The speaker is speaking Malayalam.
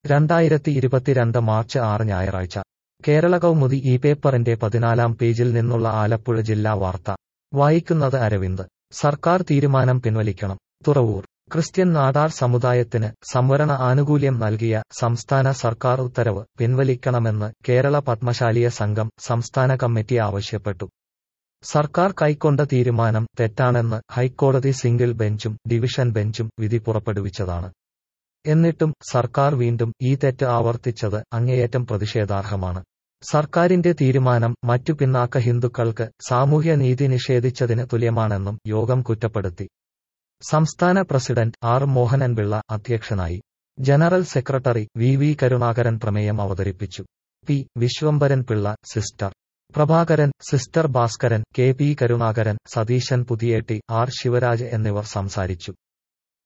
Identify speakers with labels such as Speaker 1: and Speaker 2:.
Speaker 1: രണ്ടായിരത്തി ഇരുപത്തിരണ്ട് മാർച്ച് ആറ് ഞായറാഴ്ച കേരള കൗമുദി ഈ പേപ്പറിന്റെ പതിനാലാം പേജിൽ നിന്നുള്ള ആലപ്പുഴ ജില്ലാ വാർത്ത വായിക്കുന്നത് അരവിന്ദ് സർക്കാർ തീരുമാനം പിൻവലിക്കണം തുറവൂർ ക്രിസ്ത്യൻ നാടാർ സമുദായത്തിന് സംവരണ ആനുകൂല്യം നൽകിയ സംസ്ഥാന സർക്കാർ ഉത്തരവ് പിൻവലിക്കണമെന്ന് കേരള പത്മശാലിയ സംഘം സംസ്ഥാന കമ്മിറ്റി ആവശ്യപ്പെട്ടു സർക്കാർ കൈക്കൊണ്ട തീരുമാനം തെറ്റാണെന്ന് ഹൈക്കോടതി സിംഗിൾ ബെഞ്ചും ഡിവിഷൻ ബെഞ്ചും വിധി പുറപ്പെടുവിച്ചതാണ് എന്നിട്ടും സർക്കാർ വീണ്ടും ഈ തെറ്റ് ആവർത്തിച്ചത് അങ്ങേയറ്റം പ്രതിഷേധാർഹമാണ് സർക്കാരിന്റെ തീരുമാനം മറ്റു പിന്നാക്ക ഹിന്ദുക്കൾക്ക് സാമൂഹ്യ നീതി നിഷേധിച്ചതിന് തുല്യമാണെന്നും യോഗം കുറ്റപ്പെടുത്തി സംസ്ഥാന പ്രസിഡന്റ് ആർ മോഹനൻപിള്ള അധ്യക്ഷനായി general secretary V V Karunakaran പ്രമേയം അവതരിപ്പിച്ചു P Vishwambharan Pillai sister Prabhakaran sister Bhaskaran K P Karunakaran Satheesan Puthiyetti R Sivaraj എന്നിവർ സംസാരിച്ചു